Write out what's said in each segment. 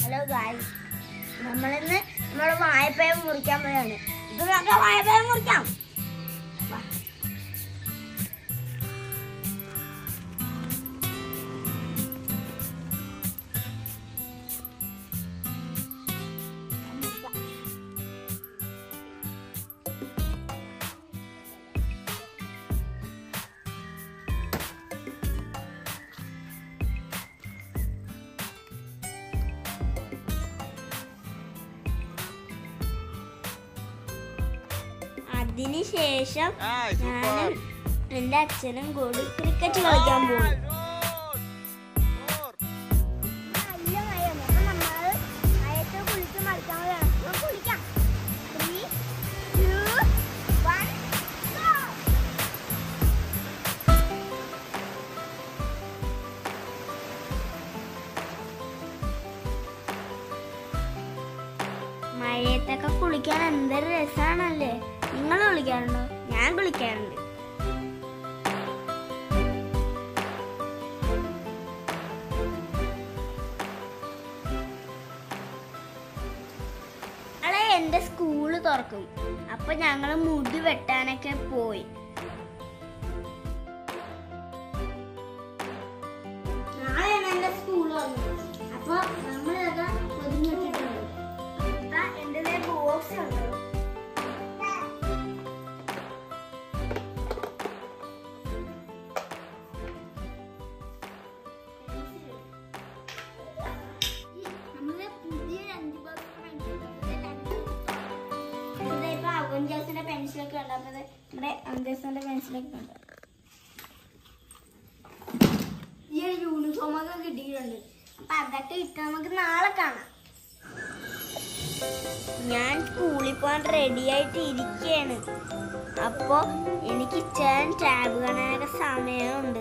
Hello guys നമ്മളിന്ന് നമ്മൾ വായ്പയം മുറിക്കാൻ പോയാണ് ഇത് നമുക്ക് വായ്പയം മുറിക്കാം വാ. അതിനുശേഷം ഞാനും എന്റെ അച്ഛനും കൂടി ക്രിക്കറ്റ് കളിക്കാൻ പോകും നല്ല മഴയാണ് അപ്പൊ നമ്മള് മഴയത്ത് കുളിച്ച് മറിക്കാൻ പോവുകയാണ്. അപ്പൊ കുളിക്കാം. Three, two, one, go. മഴയത്തൊക്കെ കുളിക്കാൻ എന്തൊരു രസാണല്ലേ നിങ്ങൾ കുളിക്കാറുണ്ടോ ഞാൻ കുളിക്കാറുണ്ട് നാളെ എന്റെ സ്കൂള് തുറക്കും അപ്പൊ ഞങ്ങള് മുടി വെട്ടാനൊക്കെ പോയി നാളെയാണ് എന്റെ സ്കൂൾ തുറന്നത് അപ്പൊ നമ്മളിതൊക്കെ പൊതിഞ്ഞു വെച്ചിട്ടുണ്ട് ദാ എന്റെ ബോക്സ് ഉണ്ട് നമ്മള് പുതിയ ലഞ്ച് ബോക്സ് ഇവിടെ ഇപ്പൊ അവഞ്ചേഴ്സിന്റെ പെൻസിലൊക്കെ ഉണ്ട് അപ്പൊ ഇത് ഇവിടെ അവഞ്ചേഴ്സിന്റെ പെൻസിലൊക്കെ ഉണ്ട് ഈ ഒരു യൂണിഫോം ഒക്കെ കിട്ടിയിട്ടുണ്ട് അപ്പൊ അതൊക്കെ ഇട്ട് നമുക്ക് നാളെ കാണാം ഞാൻ സ്കൂളിൽ പോകാൻ റെഡി ആയിട്ട് ഇരിക്കുകയാണ് അപ്പോ എനിക്ക് ചേൻ ടാബ് കാണാനൊക്കെ സമയമുണ്ട്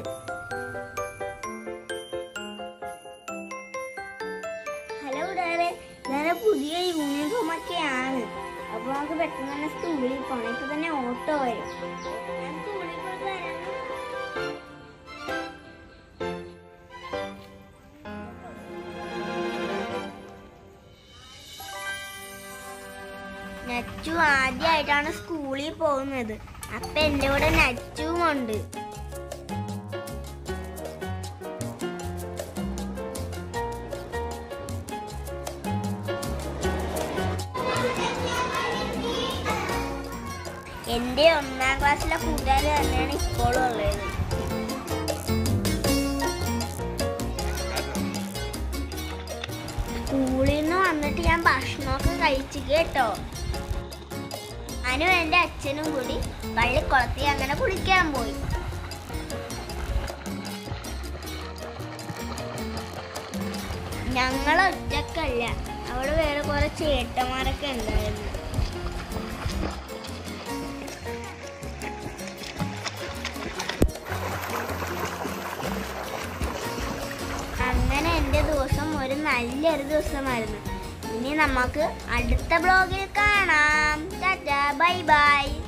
ഹലോ കൂട്ടുകാരെ ഞാൻ പുതിയ യൂണിഫോം ഒക്കെയാണ് അപ്പൊ നമുക്ക് പെട്ടെന്ന് തന്നെ സ്കൂളിൽ പോകണം ഇപ്പൊ തന്നെ ഓട്ടോ വരും ഞാൻ സ്കൂളിൽ പോയിട്ട് വരാം നച്ചു ആദ്യമായിട്ടാണ് സ്കൂളിൽ പോകുന്നത് അപ്പൊ എന്റെ കൂടെ നച്ചുവും ഉണ്ട് എന്റെ ഒന്നാം ക്ലാസ്സിലെ കൂട്ടുകാർ തന്നെയാണ് ഇപ്പോഴും ഉള്ളത് സ്കൂളിൽ നിന്ന് വന്നിട്ട് ഞാൻ ഭക്ഷണമൊക്കെ കഴിച്ചു കേട്ടോ ഞാനും എൻ്റെ അച്ഛനും കൂടി പള്ളിക്കുളത്തിൽ അങ്ങനെ കുളിക്കാൻ പോയി ഞങ്ങൾ ഒറ്റക്കല്ല അവിടെ വേറെ കുറെ ചേട്ടന്മാരൊക്കെ ഉണ്ടായിരുന്നു അങ്ങനെ എൻ്റെ ദിവസം ഒരു നല്ലൊരു ദിവസമായിരുന്നു ഇനി നമുക്ക് അടുത്ത ബ്ലോഗിൽ കാണാം ടാറ്റാ ബൈ ബൈ